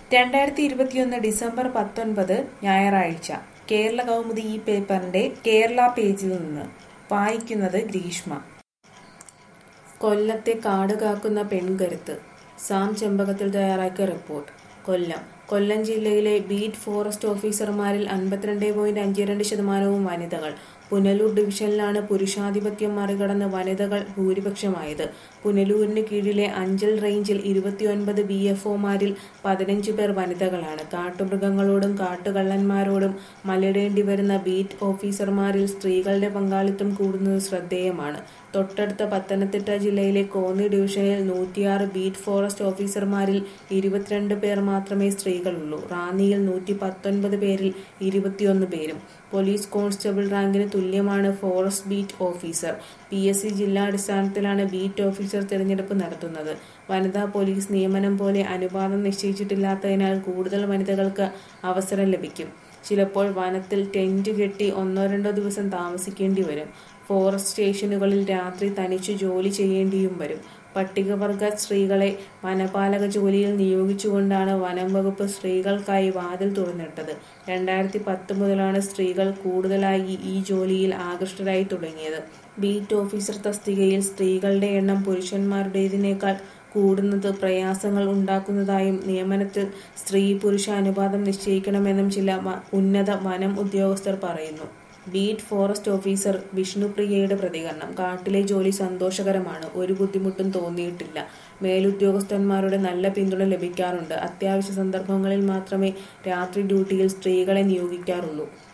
രണ്ടായിരത്തി ഇരുപത്തിയൊന്ന് ഡിസംബർ പത്തൊൻപത് ഞായറാഴ്ച കേരള കൗമുദി ഈ പേപ്പറിന്റെ കേരള പേജിൽ നിന്ന് വായിക്കുന്നത് ഗ്രീഷ്മ കൊല്ലത്തെ കാട് കാക്കുന്ന പെൺകരുത്ത് സാം ചെമ്പകത്തിൽ തയ്യാറാക്കിയ റിപ്പോർട്ട് കൊല്ലം കൊല്ലം ജില്ലയിലെ ബീറ്റ് ഫോറസ്റ്റ് ഓഫീസർമാരിൽ അൻപത്തിരണ്ട് പോയിന്റ് അഞ്ച് രണ്ട് ശതമാനവും വനിതകൾ പുനലൂർ ഡിവിഷനിലാണ് പുരുഷാധിപത്യം മറികടന്ന് വനിതകൾ ഭൂരിപക്ഷമായത് പുനലൂരിന് കീഴിലെ അഞ്ചൽ റേഞ്ചിൽ ഇരുപത്തിയൊൻപത് ബി എഫ് ഒമാരിൽ പതിനഞ്ച് പേർ വനിതകളാണ് കാട്ടുമൃഗങ്ങളോടും കാട്ടുകള്ളന്മാരോടും മലയിടേണ്ടി വരുന്ന ബീറ്റ് ഓഫീസർമാരിൽ സ്ത്രീകളുടെ പങ്കാളിത്തം കൂടുന്നത് ശ്രദ്ധേയമാണ് തൊട്ടടുത്ത പത്തനംതിട്ട ജില്ലയിലെ കോന്നി ഡിവിഷനിൽ നൂറ്റിയാറ് ബീറ്റ് ഫോറസ്റ്റ് ഓഫീസർമാരിൽ ഇരുപത്തിരണ്ട് പേർ മാത്രമേ സ്ത്രീകളുള്ളൂ റാന്നിയിൽ നൂറ്റി പത്തൊൻപത് പേരിൽ ഇരുപത്തിയൊന്ന് പേരും പോലീസ് കോൺസ്റ്റബിൾ റാങ്കിന് തുല്യമാണ് forest beat officer P S C ജില്ലാടിസ്ഥാനത്തിലാണ് ബീറ്റ് ഓഫീസർ തിരഞ്ഞെടുപ്പ് നടത്തുന്നത് വനിതാ പോലീസ് നിയമനം പോലെ അനുപാതം നിശ്ചയിച്ചിട്ടില്ലാത്തതിനാൽ കൂടുതൽ വനിതകൾക്ക് അവസരം ലഭിക്കും ചിലപ്പോൾ വനത്തിൽ ടെന്റ് കെട്ടി ഒന്നോ രണ്ടോ ദിവസം താമസിക്കേണ്ടി വരും ഫോറസ്റ്റ് സ്റ്റേഷനുകളിൽ രാത്രി തനിച്ചു ജോലി ചെയ്യേണ്ടിയും വരും പട്ടികവർഗ സ്ത്രീകളെ വനപാലക ജോലിയിൽ നിയോഗിച്ചുകൊണ്ടാണ് വനം വകുപ്പ് സ്ത്രീകൾക്കായി വാതിൽ തുറന്നിട്ടത് രണ്ടായിരത്തി പത്ത് മുതലാണ് സ്ത്രീകൾ കൂടുതലായി ഈ ജോലിയിൽ ആകൃഷ്ടരായി തുടങ്ങിയത് ബീറ്റ് ഓഫീസർ തസ്തികയിൽ സ്ത്രീകളുടെ എണ്ണം പുരുഷന്മാരുടേതിനേക്കാൾ കൂടുന്നത് പ്രയാസങ്ങൾ ഉണ്ടാക്കുന്നതായും നിയമനത്തിൽ സ്ത്രീ പുരുഷ അനുപാതം നിശ്ചയിക്കണമെന്നും ചില വ- ഉന്നത വനം ഉദ്യോഗസ്ഥർ പറയുന്നു ബീറ്റ് ഫോറസ്റ്റ് ഓഫീസർ വിഷ്ണുപ്രിയയുടെ പ്രതികരണം കാട്ടിലെ ജോലി സന്തോഷകരമാണ് ഒരു ബുദ്ധിമുട്ടും തോന്നിയിട്ടില്ല മേലുദ്യോഗസ്ഥന്മാരുടെ നല്ല പിന്തുണ ലഭിക്കാറുണ്ട് അത്യാവശ്യ സന്ദർഭങ്ങളിൽ മാത്രമേ രാത്രി ഡ്യൂട്ടിയിൽ സ്ത്രീകളെ നിയോഗിക്കാറുള്ളൂ